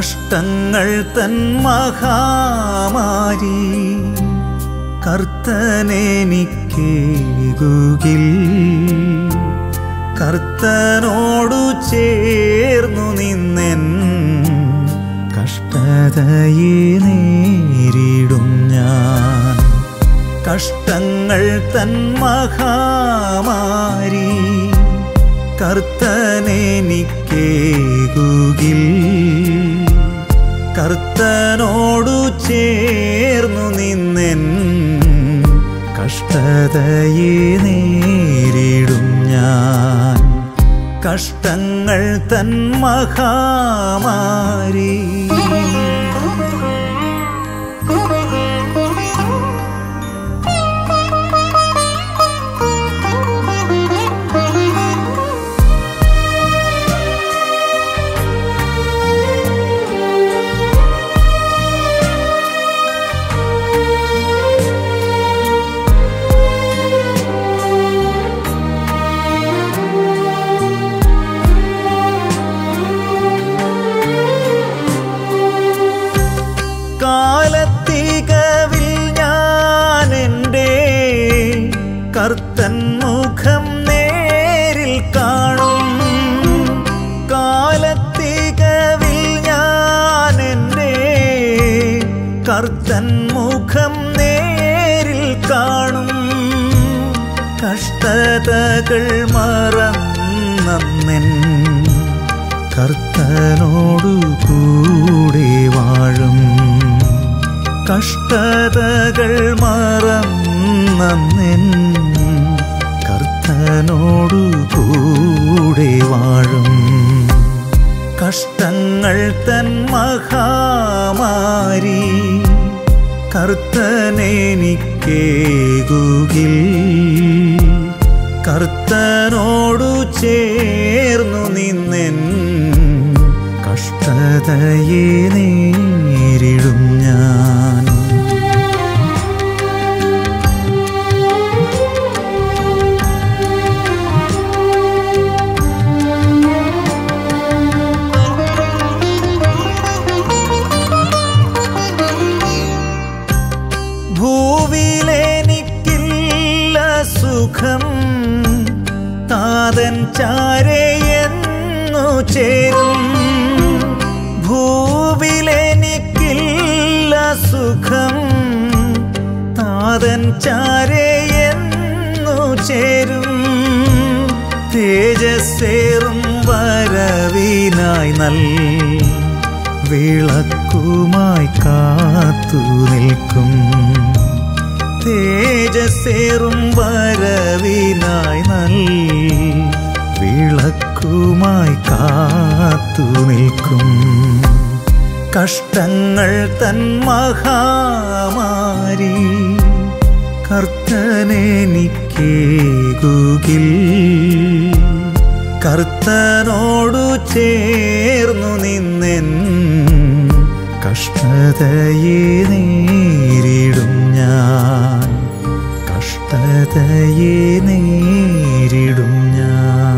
കഷ്ടങ്ങൾ തൻ മഹാമാരി കർത്തനെനിക്കേകുകിൽ കർത്തനോടു ചേർന്നു നിന്നെൻ കഷ്ടതയെ നേരിടും ഞാൻ കഷ്ടങ്ങൾ തൻ മഹാമാരി കർത്തനെനിക്കേകുകിൽ കർത്തനോടു ചേർന്നു നിന്നെൻ കഷ്ടതയെ നേരിടും ഞാൻ കഷ്ടങ്ങൾ തൻ മഹാമാരി കാലത്തികവിൽ ഞാൻ എൻ്റെ കർത്തൻ മുഖം നേരിൽ കാണും കാലത്തികവിൽ ഞാൻ എൻ്റെ കർത്തൻ മുഖം നേരിൽ കാണും കഷ്ടതകൾ മറന്നെൻ കർത്തനോടു കൂടെ വാഴും കഷ്ടതകൾ മറന്നെൻ കർത്തനോടു കൂടെ വാഴും കഷ്ടങ്ങൾ തൻ മഹാമാരി കർത്തനെനിക്കേകുകിൽ കർത്തനോടു ചേർന്നു നിന്നെൻ കഷ്ടതയെ നേരിടും ഞാൻ ഭൂവിലെനിക്കില്ല സുഖം താതൻ ചാരയെന്നു ചേരും ഭൂവിലെനിക്കില്ല സുഖം താതൻ ചാരയെന്നു ചേരും തേജസ്സേറും വരവിനായി നൽ വിളക്കുമായി കാത്തു നിൽക്കും തേജസ്സേറും വരവിനായി നൽ വിളക്കുമായി കാത്തു നിൽക്കും കഷ്ടങ്ങൾ തൻ മഹാമാരി കർത്തനെനിക്കേകുകിൽ കർത്തനോടു ചേർന്നു നിന്നെൻ കഷ്ടതയെ നേരിടും ഞാൻ കഷ്ടതയെ നേരിടും ഞാൻ